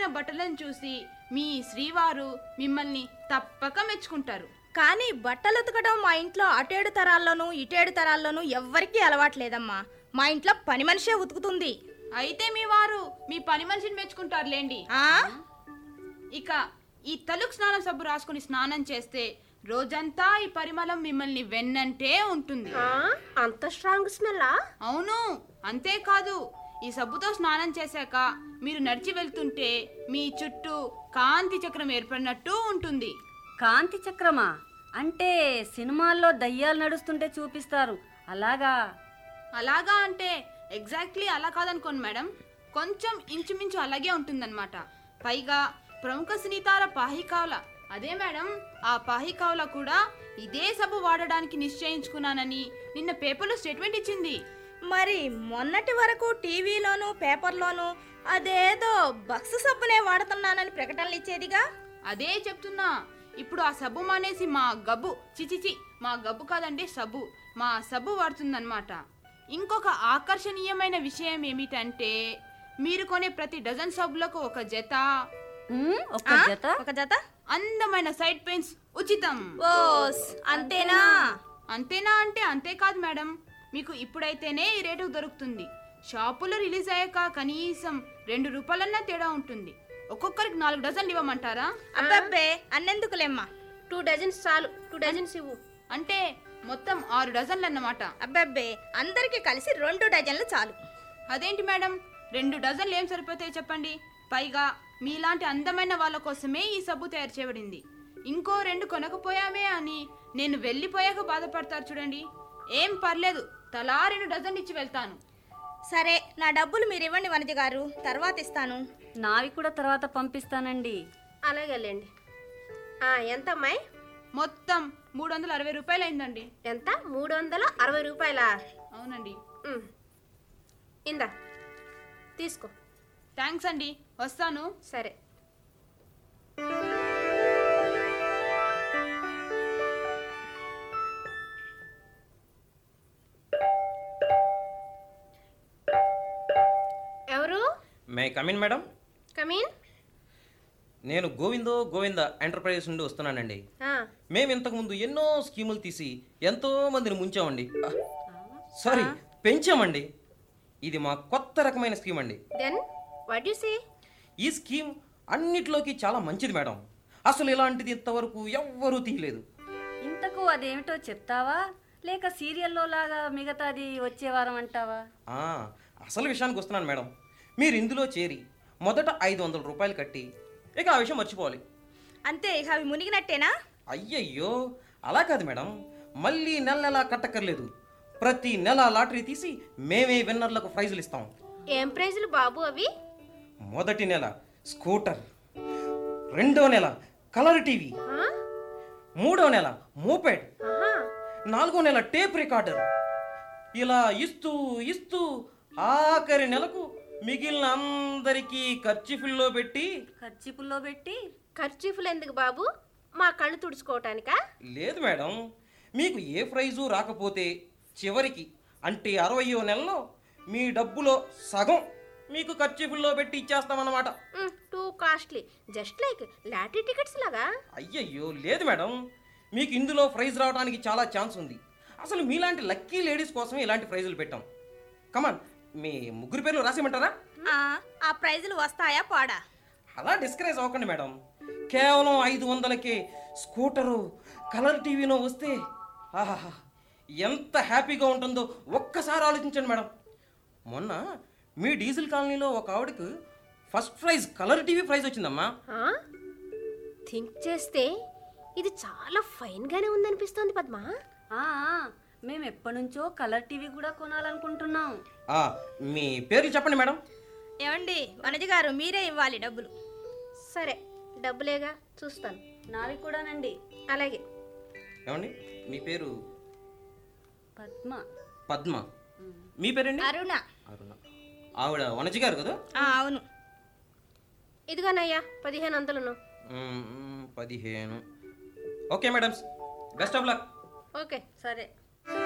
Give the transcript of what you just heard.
బట్టలను చూసి మీ శ్రీవారు మిమ్మల్ని తప్పక మెచ్చుకుంటారు కానీ బట్టలు ఉతకడం మా ఇంట్లో అటేడు తరాల్లోనూ ఇటేడు తరాల్లోనూ ఎవ్వరికీ అలవాట్లేదమ్మా మా ఇంట్లో పని మనిషే ఉతుకుతుంది అయితే మీ వారు మీ పని మనిషిని మెచ్చుకుంటారులేండి ఆ ఇక ఈ తలుకు స్నానం సబ్బు రాసుకుని స్నానం చేస్తే రోజంతా ఈ పరిమళం మిమ్మల్ని వెన్నంటే ఉంటుంది ఆ, అంత స్ట్రాంగ్ స్మెల్లా అవును అంతేకాదు ఈ సబ్బుతో స్నానం చేశాక మీరు నడిచి వెళ్తుంటే మీ చుట్టూ కాంతి చక్రం ఏర్పడినట్టు ఉంటుంది కాంతి చక్రమా అంటే సినిమాల్లో దయ్యాలు నడుస్తుంటే చూపిస్తారు అలాగా అలాగా అంటే ఎగ్జాక్ట్లీ అలా కాదనుకోండి మేడం కొంచెం ఇంచుమించు అలాగే ఉంటుందన్నమాట పైగా ప్రముఖ సినీతార పాహికావుల అదే మేడం ఆ పాహికావుల కూడా ఇదే సబ్బు వాడడానికి నిశ్చయించుకున్నానని నిన్న పేపర్లో స్టేట్మెంట్ ఇచ్చింది మరి మొన్నటి వరకు టీవీలోనూ పేపర్లోనూ అదేదో బక్స్ సబ్బునే వాడుతున్నానని ప్రకటనలు ఇచ్చేదిగా అదే చెప్తున్నా ఇప్పుడు ఆ సబ్బు మానేసి మా గబ్బు చిచిచి మా గబ్బు కాదండి సబ్బు మా సబ్బు వాడుతుందన్నమాట ఇంకొక ఆకర్షణీయమైన విషయం ఏమిటంటే మీరు కొనే ప్రతి డజన్ సబ్బులకు ఒక జత ఉమ్, ఒక్క ఆ? జత ఒక జత అందమైన సైడ్ పెయిన్స్ ఉచితం ఓస్ అంతేనా అంతేనా అంటే అంతే కాదు మేడం మీకు ఇప్పుడైతేనే ఈ రేటుకు దొరుకుతుంది షాపులో రిలీజ్ అయ్యాక కనీసం రెండు రూపాయలన్నా తేడా ఉంటుంది ఒక్కొక్కరికి నాలుగు డజన్లు ఇవ్వమంటారా అబ్బబ్బే అన్నెందుకులేమ్మా టూ డజన్స్ చాలు టూ డజన్స్ ఇవ్వు అంటే మొత్తం ఆరు డజన్లు అన్నమాట అబ్బబ్బే అందరికీ కలిసి రెండు డజన్లు చాలు అదేంటి మేడం రెండు డజన్లు ఏం సరిపోతాయి చెప్పండి పైగా మీలాంటి అందమైన వాళ్ళ కోసమే ఈ సబ్బు తయారు చేయబడింది ఇంకో రెండు కొనకపోయామే అని నేను వెళ్ళిపోయాక బాధపడతారు చూడండి ఏం పర్లేదు తలా రెండు డజన్లు ఇచ్చి వెళ్తాను సరే నా డబ్బులు మీరు ఇవ్వండి వనజ గారు తర్వాత ఇస్తాను నావి కూడా తర్వాత పంపిస్తానండి అలాగేలేండి ఆ, ఎంత అమ్మాయి మొత్తం మూడు వందల అరవై రూపాయలు అయిందండి ఎంత మూడు వందల అరవై రూపాయలా అవునండి ఉమ్. ఇందా తీసుకో థ్యాంక్స్ అండి వస్తాను సరే ఎవరు మే కమిన్ మేడం కమీన్ నేను గోవిందో గోవింద ఎంటర్ప్రైజెస్ నుండి వస్తున్నానండి మేము ఇంతకుముందు ఎన్నో స్కీములు తీసి ఎంతో మందిని ముంచామండి సారీ పెంచామండి ఇది మా కొత్త రకమైన స్కీమ్ అండి దెన్ వాట్ యు సే ఈ స్కీమ్ అన్నిట్లోకి చాలా మంచిది మేడం అసలు ఇలాంటిది ఇంతవరకు ఎవ్వరూ తీయలేదు ఇంతకు అదేమిటో చెప్తావా లేక సీరియల్లో లాగా మిగతాది వచ్చే వారం అంటావా ఆ, అసలు విషయానికి వస్తున్నాను మేడం మీరు ఇందులో చేరి మొదట ఐదు వందల రూపాయలు కట్టి ఇక ఆ విషయం మర్చిపోవాలి అంతే ఇక అవి మునిగినట్టేనా అయ్యయ్యో అలా కాదు మేడం మళ్ళీ నెల నెలా కట్టక్కర్లేదు ప్రతి నెల లాటరీ తీసి మేమే విన్నర్లకు ప్రైజులు ఇస్తాం ఏం ప్రైజులు బాబు అవి మొదటి నెల స్కూటర్ రెండో నెల కలర్ టీవీ ఆ? మూడో నెల మోపెడ్ ఆహా. నాలుగో నెల టేప్ రికార్డర్ ఇలా ఇస్తూ ఇస్తూ ఆఖరి నెలకు మిగిలిన అందరికీ ఖర్చీఫుల్లో పెట్టి ఖర్చిపుల్లో పెట్టి ఖర్చీఫులు ఎందుకు బాబు మా కళ్ళు తుడుచుకోవటానికా లేదు మేడం మీకు ఏ ప్రైజు రాకపోతే చివరికి అంటే అరవయో నెలలో మీ డబ్బులో సగం మీకు ఖర్చీఫుల్లో పెట్టి ఇచ్చేస్తామన్నమాట too costly just like lottery tickets లాగా అయ్యయ్యో లేదు మేడం మీకు ఇందులో ప్రైజ్ రావడానికి చాలా ఛాన్స్ ఉంది అసలు మీలాంటి లక్కీ లేడీస్ కోసమే ఇలాంటి ప్రైజులు పెట్టాం కమాన్ మీ ముగ్గురు పేర్లు రాసేయమంటారా ఆ, ఆ ప్రైజులు వస్తాయా పాడా అలా డిస్కరేజ్ అవ్వకండి మేడం కేవలం ఐదు వందలకే స్కూటరు కలర్ టీవీనో వస్తే ఆహా ఎంత హ్యాపీగా ఉంటుందో ఒక్కసారి ఆలోచించండి మేడం మొన్న మీ డీజిల్ కాలనీలో ఒక ఆవిడకు first prize colour TV prize వచ్చిందమ్మా థింక్ చేస్తే ఇది చాలా ఫైన్ గానే ఉందనిపిస్తోంది పద్మ ఆ, ఆ, మేము ఎప్పటి నుంచో కలర్ టీవీ కూడా కొనాలనుకుంటున్నాం ఆ, మీ పేర్లు చెప్పండి మేడం ఏమండి వనజ గారు మీరే ఇవ్వాలి డబ్బులు సరే డబ్బులేగా చూస్తాను నావి కూడానండి అలాగే ఏమండి మీ పేరు పద్మ పద్మ మీ పేరండి అరుణ అరుణ ఆవిడ వనజి గారు కదా ఆ, అవును ఇదిగోనయ్యా పదిహేను వందలను మ్మ్, పదిహేను okay madams best of luck okay సరే